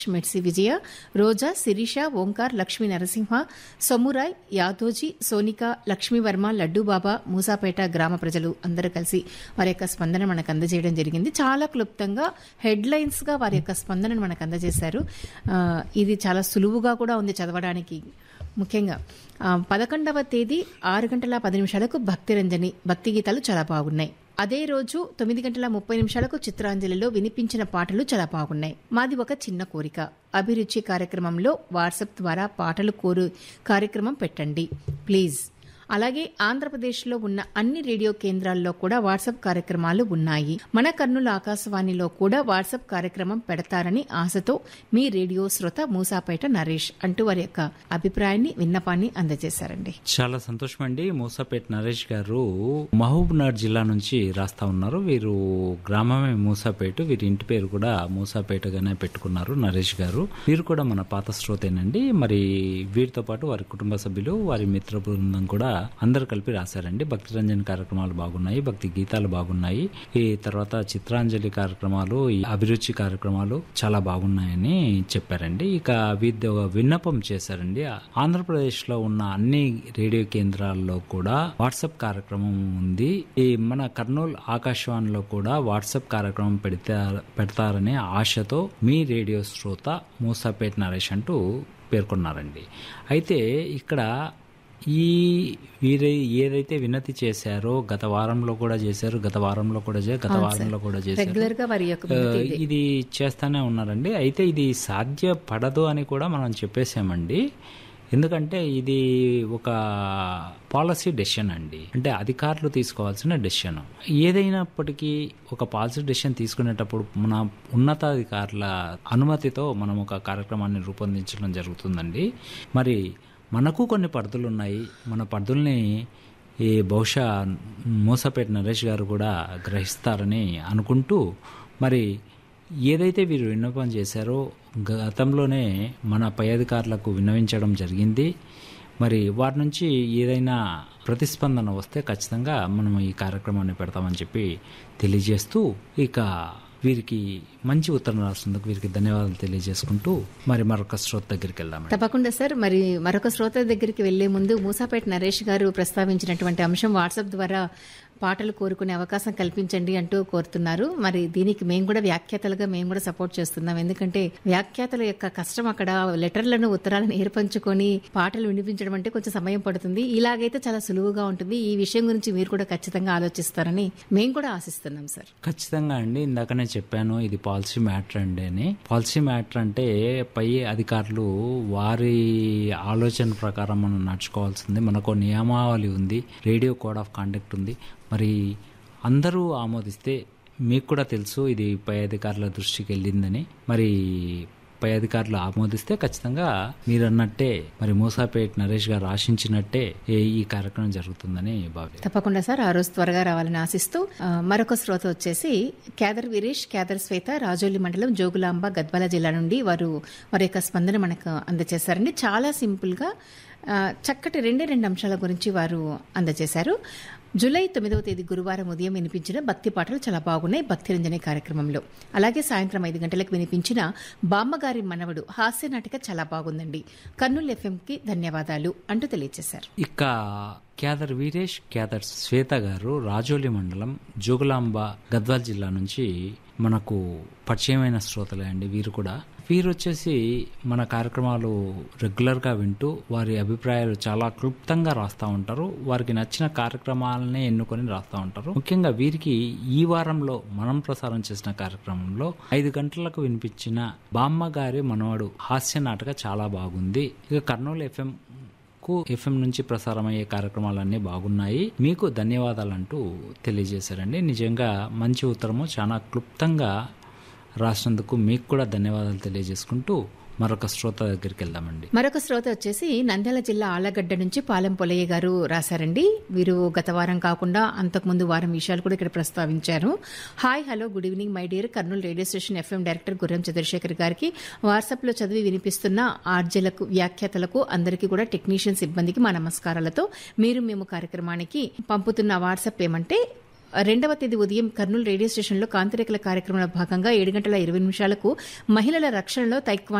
మెడ్సి విజయ రోజా శిరీష ఓంకార్ లక్ష్మీ నరసింహ సొమ్మురాయ్ యాదోజీ సోనిక లక్ష్మీవర్మ లడ్డూబాబా మూసాపేట గ్రామ ప్రజలు అందరూ కలిసి వారి యొక్క స్పందన మనకు అందజేయడం జరిగింది చాలా క్లుప్తంగా హెడ్ లైన్స్ గా వారి యొక్క స్పందనను మనకు అందజేశారు ఆ, ఇది చాలా సులువుగా కూడా ఉంది చదవడానికి ముఖ్యంగా ఆ, పదకొండవ తేదీ ఆరు గంటల పది నిమిషాలకు భక్తి రంజని భక్తి గీతాలు చాలా బాగున్నాయి అదే రోజు తొమ్మిది గంటల ముప్పై నిమిషాలకు చిత్రాంజలిలో వినిపించిన పాటలు చాలా బాగున్నాయి మాది ఒక చిన్న కోరిక అభిరుచి కార్యక్రమంలో వాట్సాప్ ద్వారా పాటలు కోరు కార్యక్రమం పెట్టండి ప్లీజ్ అలాగే ఆంధ్రప్రదేశ్లో ఉన్న అన్ని రేడియో కేంద్రాల్లో కూడా వాట్సాప్ కార్యక్రమాలు ఉన్నాయి మన కర్నూలు ఆకాశవాణిలో కూడా వాట్సాప్ కార్యక్రమం పెడతారని ఆశతో మీ రేడియో శ్రోత మూసాపేట నరేష్ అంటూ వారి యొక్క అభిప్రాయాన్ని విన్నపాన్ని అందజేశారండి చాలా సంతోషం అండి మూసాపేట నరేష్ గారు మహబూబ్నగర్ జిల్లా నుంచి రాస్తా ఉన్నారు వీరు గ్రామమే మూసాపేట వీరి ఇంటి పేరు కూడా మూసాపేటగానే పెట్టుకున్నారు నరేష్ గారు వీరు కూడా మన పాత శ్రోతేనండి మరి వీరితో పాటు వారి కుటుంబ సభ్యులు వారి మిత్ర బృందం కూడా అందరు కలిపి రాశారండి భక్తి రంజన్ కార్యక్రమాలు బాగున్నాయి భక్తి గీతాలు బాగున్నాయి ఈ తర్వాత చిత్రాంజలి కార్యక్రమాలు ఈ అభిరుచి కార్యక్రమాలు చాలా బాగున్నాయని చెప్పారండి ఇక వీరి ఒక విన్నపం చేశారండి ఆంధ్రప్రదేశ్ లో ఉన్న అన్ని రేడియో కేంద్రాల్లో కూడా వాట్సాప్ కార్యక్రమం ఉంది ఈ మన కర్నూలు ఆకాశవాణిలో కూడా వాట్సాప్ కార్యక్రమం పెడతా పెడతారనే ఆశతో మీ రేడియో శ్రోత మూసాపేట్ నరేష్ అంటూ పేర్కొన్నారండి అయితే ఇక్కడ ఈ వీరే ఏదైతే వినతి చేశారో గత వారంలో కూడా చేశారు గత వారంలో కూడా చేశారు గత వారంలో కూడా చేశారు రెగ్యులర్ గా వారి యొక్క ఆ, ఇది చేస్తానే ఉన్నారండి అయితే ఇది సాధ్యపడదు అని కూడా మనం చెప్పేసామండి ఎందుకంటే ఇది ఒక పాలసీ డెసిషన్ అండి అంటే అధికారులు తీసుకోవాల్సిన డెసిషన్ ఏదైనప్పటికీ ఒక పాలసీ డెసిషన్ తీసుకునేటప్పుడు మన ఉన్నతాధికారుల అనుమతితో మనం ఒక కార్యక్రమాన్ని రూపొందించడం జరుగుతుందండి మరి మనకు కొన్ని పరిధులు ఉన్నాయి మన పరిధుల్ని ఈ బహుశా మూసపేట నరేష్ గారు కూడా గ్రహిస్తారని అనుకుంటూ మరి ఏదైతే వీరు విన్నపం చేశారో గతంలోనే మన పై అధికారులకు విన్నవించడం జరిగింది మరి వారి నుంచి ఏదైనా ప్రతిస్పందన వస్తే ఖచ్చితంగా మనం ఈ కార్యక్రమాన్ని పెడతామని చెప్పి తెలియజేస్తూ ఇక వీరికి మంచి ఉత్తరం రాసినందుకు వీరికి ధన్యవాదాలు తెలియజేసుకుంటూ మరి మరొక శ్రోత దగ్గరికి వెళ్దామండి తప్పకుండా సార్ మరి మరొక శ్రోత దగ్గరికి వెళ్లే ముందు మూసాపేట నరేష్ గారు ప్రస్తావించినటువంటి అంశం వాట్సాప్ ద్వారా పాటలు కోరుకునే అవకాశం కల్పించండి అంటూ కోరుతున్నారు మరి దీనికి మేము కూడా వ్యాఖ్యాతలుగా మేము కూడా సపోర్ట్ చేస్తున్నాం ఎందుకంటే వ్యాఖ్యాతల యొక్క కష్టం అక్కడ లెటర్లను ఉత్తరాలను ఏర్పంచుకొని పాటలు వినిపించడం అంటే కొంచెం సమయం పడుతుంది ఇలాగైతే చాలా సులువుగా ఉంటుంది ఈ విషయం గురించి మీరు కూడా ఖచ్చితంగా ఆలోచిస్తారని మేము కూడా ఆశిస్తున్నాం సార్ ఖచ్చితంగా అండి ఇందాకనే చెప్పాను ఇది పాలసీ మ్యాటర్ అండి అని పాలసీ మ్యాటర్ అంటే పై అధికారులు వారి ఆలోచన ప్రకారం మనం నడుచుకోవాల్సింది మనకు నియమావళి ఉంది రేడియో కోడ్ ఆఫ్ కాండక్ట్ ఉంది మరి అందరూ ఆమోదిస్తే మీకు కూడా తెలుసు ఇది పై అధికారుల దృష్టికి వెళ్ళిందని మరి పై అధికారులు ఆమోదిస్తే ఖచ్చితంగా మీరు అన్నట్టే మరి మూసాపేట్ నరేష్ గారు ఆశించినట్టే ఏ- ఈ కార్యక్రమం జరుగుతుందని భావిస్తాను తప్పకుండా సార్ ఆ రోజు త్వరగా రావాలని ఆశిస్తూ ఆ, మరొక శ్రోత వచ్చేసి కేదర్ వీరేష్ కేదర్ శ్వేత రాజోలి మండలం జోగులాంబ గద్వాల జిల్లా నుండి వారు వారి యొక్క స్పందన మనకు అందజేశారండి చాలా సింపుల్ గా ఆ, చక్కటి రెండే రెండు అంశాల గురించి వారు అందజేశారు జూలై తొమ్మిదవ తేదీ గురువారం ఉదయం వినిపించిన భక్తి పాటలు చాలా బాగున్నాయి భక్తి రంజని కార్యక్రమంలో అలాగే సాయంత్రం ఐదు గంటలకు వినిపించిన బామ్మగారి మనవడు హాస్య నాటిక చాలా బాగుందండి కర్నూలు ఎఫ్ఎంకి ధన్యవాదాలు అంటూ తెలియజేశారు ఇక క్యాదర్ వీరేష్ క్యాదర్ శ్వేత గారు రాజోలి మండలం జోగులాంబ గద్వాల్ జిల్లా నుంచి మనకు పరిచయమైన శ్రోతలే అండి వీరు కూడా వీరు వచ్చేసి మన కార్యక్రమాలు రెగ్యులర్గా వింటూ వారి అభిప్రాయాలు చాలా క్లుప్తంగా రాస్తూ ఉంటారు వారికి నచ్చిన కార్యక్రమాలనే ఎన్నుకొని రాస్తూ ఉంటారు ముఖ్యంగా వీరికి ఈ వారంలో మనం ప్రసారం చేసిన కార్యక్రమంలో ఐదు గంటలకు వినిపించిన బామ్మ గారి మనవడు హాస్య నాటక చాలా బాగుంది ఇక కర్నూలు ఎఫ్ఎం కు ఎఫ్ఎం నుంచి ప్రసారమయ్యే కార్యక్రమాలన్నీ బాగున్నాయి మీకు ధన్యవాదాలు అంటూ తెలియజేశారండి నిజంగా మంచి ఉత్తరము చాలా క్లుప్తంగా రాసినందుకు మీకు కూడా ధన్యవాదాలు తెలియజేసుకుంటూ మరొక శ్రోత దగ్గరికి వెళ్దామండి మరొక శ్రోత వచ్చేసి నంద్యాల జిల్లా ఆళ్లగడ్డ నుంచి పాలెం పొలయ్య గారు రాశారండి వీరు గత వారం కాకుండా అంతకుముందు వారం విషయాలు కూడా ఇక్కడ ప్రస్తావించారు hi hello good evening my dear Kurnool radio station FM director Gurram Chandrasekhar గారికి వాట్సాప్ లో చదివి వినిపిస్తున్న ఆర్జలకు వ్యాఖ్యాతలకు అందరికీ కూడా టెక్నీషియన్ సిబ్బందికి మా నమస్కారాలతో మీరు మేము కార్యక్రమానికి పంపుతున్న వాట్సాప్ ఏమంటే రెండవ తేదీ ఉదయం కర్నూలు రేడియో స్టేషన్లో కాంతిరేఖల కార్యక్రమంలో భాగంగా ఏడు గంటల ఇరవై నిమిషాలకు మహిళల రక్షణలో తైక్వా